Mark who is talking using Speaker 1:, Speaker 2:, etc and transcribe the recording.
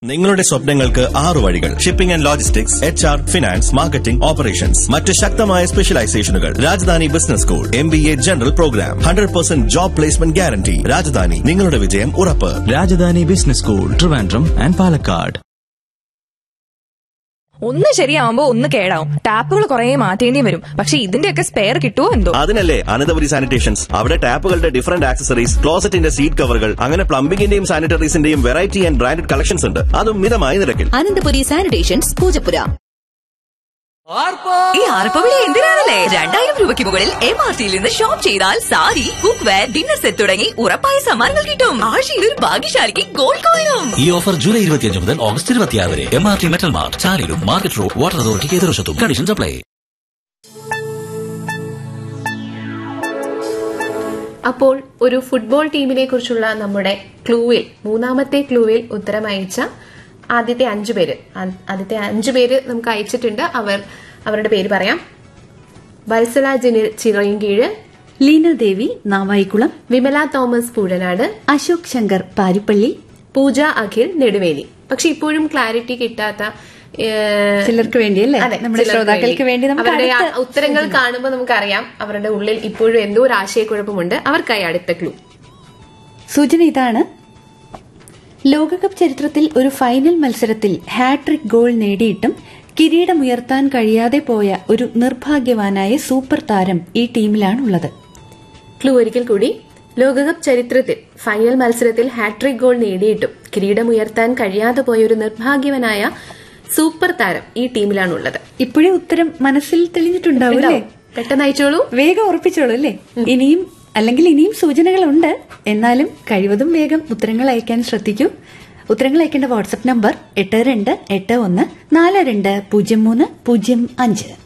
Speaker 1: നിങ്ങളുടെ സ്വപ്നങ്ങൾക്ക് ആറു വഴികൾ shipping and logistics H R finance marketing operations മറ്റ് ശക്തമായ സ്പെഷ്യലൈസേഷനുകൾ Rajadhani business school M B A general programme hundred percent job placement guarantee Rajadhani നിങ്ങളുടെ വിജയം ഉറപ്പ്
Speaker 2: Rajadhani business school Trivandrum and Palakkad
Speaker 3: ഒന്ന് ശരിയാവുമ്പോ ഒന്ന് കേടാവും ടാപ്പുകൾ കുറെ മാറ്റേണ്ടി വരും പക്ഷെ ഇതിന്റെയൊക്കെ സ്പെയർ കിട്ടുമോ എന്തോ
Speaker 1: അതിനല്ലേ അനന്തപുരി സാനിറ്റേഷൻസ് അവിടെ ടാപ്പുകളുടെ ഡിഫറന്റ് ആക്സസറീസ് ക്ലോസറ്റിന്റെ സീറ്റ് കവറുകൾ അങ്ങനെ പ്ലംബിംഗിന്റെയും സാനിറ്ററീസിന്റെയും വെറൈറ്റി ആൻഡ് ബ്രാൻഡഡ് കളക്ഷൻസ് ഉണ്ട് അതും മിതമായ നിരക്കിൽ
Speaker 4: അനന്തപുരി സാനിറ്റേഷൻസ് പൂജപ്പുര
Speaker 5: ഈ ആർപ്പവിളി എന്തിനാണല്ലേ രണ്ടായിരം രൂപയ്ക്ക് മുകളിൽ എം ആർ ടിയിൽ നിന്ന് ഷോപ്പ് ചെയ്താൽ sari cookware dinner set തുടങ്ങി ഉറപ്പായ സമ്മാനങ്ങൾ കിട്ടും ആഴ്ചയിൽ ഒരു ഭാഗ്യശാലിക്ക് ഗോൾഡ് കോയിനും
Speaker 6: ഈ ഓഫർ ജൂലൈ ഇരുപത്തിയഞ്ച് മുതൽ ഓഗസ്റ്റ് ഇരുപത്തിയാറ് വരെ M R T metal mart ചാലിലും മാർക്കറ്റ് റോഡ് വാട്ടർ അതോറിറ്റിക്ക് എതിർവശത്തും കണ്ടീഷൻസ് അപ്ലൈ
Speaker 7: അപ്പോൾ ഒരു ഫുട്ബോൾ ടീമിനെ കുറിച്ചുള്ള നമ്മുടെ ക്ലൂവിൽ മൂന്നാമത്തെ ക്ലൂവിൽ ഉത്തരം അയച്ച ആദ്യത്തെ അഞ്ചു പേര് ആ- ആദ്യത്തെ അഞ്ചു പേര് നമുക്ക് അയച്ചിട്ടുണ്ട് അവർ അവരുടെ പേര് പറയാം വത്സല ജിനിൽ ചിറയൻകീഴ്
Speaker 8: ലീന ദേവി നാവായിക്കുളം
Speaker 7: വിമല തോമസ് പൂഴനാട്
Speaker 8: അശോക് ശങ്കർ പാരിപ്പള്ളി
Speaker 7: പൂജ അഖിൽ നെടുവേലി പക്ഷെ ഇപ്പോഴും ക്ലാരിറ്റി കിട്ടാത്ത ഏഹ്,
Speaker 8: ചിലർക്ക് വേണ്ടിയല്ലേ
Speaker 7: അതെ,
Speaker 8: നമ്മുടെ
Speaker 7: ചിലർക്ക്
Speaker 8: ശ്രോതാക്കൾക്ക് വേണ്ടി നമുക്ക്
Speaker 7: അവരുടെ ആ
Speaker 8: അടുത്ത
Speaker 7: ഉത്തരങ്ങൾ കാണുമ്പോൾ നമുക്കറിയാം അവരുടെ ഉള്ളിൽ ഇപ്പോഴും എന്തോ ഒരു ആശയക്കുഴപ്പമുണ്ട് അവർക്കായി അടുത്ത ക്ലൂ
Speaker 8: സൂചന ഇതാണ് ലോകകപ്പ് ചരിത്രത്തിൽ ഒരു ഫൈനൽ മത്സരത്തിൽ ഹാട്രിക് ഗോൾ നേടിയിട്ടും കിരീടമുയർത്താൻ കഴിയാതെ പോയ ഒരു നിർഭാഗ്യവാനായ സൂപ്പർ താരം ഈ ടീമിലാണുള്ളത്
Speaker 7: ക്ലൂ ഒരിക്കൽ കൂടി ലോകകപ്പ് ചരിത്രത്തിൽ ഫൈനൽ മത്സരത്തിൽ ഹാട്രിക് ഗോൾ നേടിയിട്ടും കിരീടമുയർത്താൻ കഴിയാതെ പോയ ഒരു നിർഭാഗ്യവനായ സൂപ്പർ താരം ഈ ടീമിലാണുള്ളത്
Speaker 8: ഇപ്പോഴേ ഉത്തരം മനസ്സിൽ തെളിഞ്ഞിട്ടുണ്ടാവും അല്ലേ
Speaker 7: പെട്ടെന്ന് അയച്ചോളൂ
Speaker 8: വേഗം ഉറപ്പിച്ചോളൂ അല്ലേ ഇനിയും അല്ലെങ്കിൽ ഇനിയും സൂചനകളുണ്ട് എന്നാലും കഴിവതും വേഗം ഉത്തരങ്ങൾ അയക്കാൻ ശ്രദ്ധിക്കൂ ഉത്തരങ്ങൾ അയക്കേണ്ട വാട്സപ്പ് നമ്പർ എട്ട് രണ്ട് എട്ട് ഒന്ന് നാല് രണ്ട് പൂജ്യം മൂന്ന് പൂജ്യം അഞ്ച്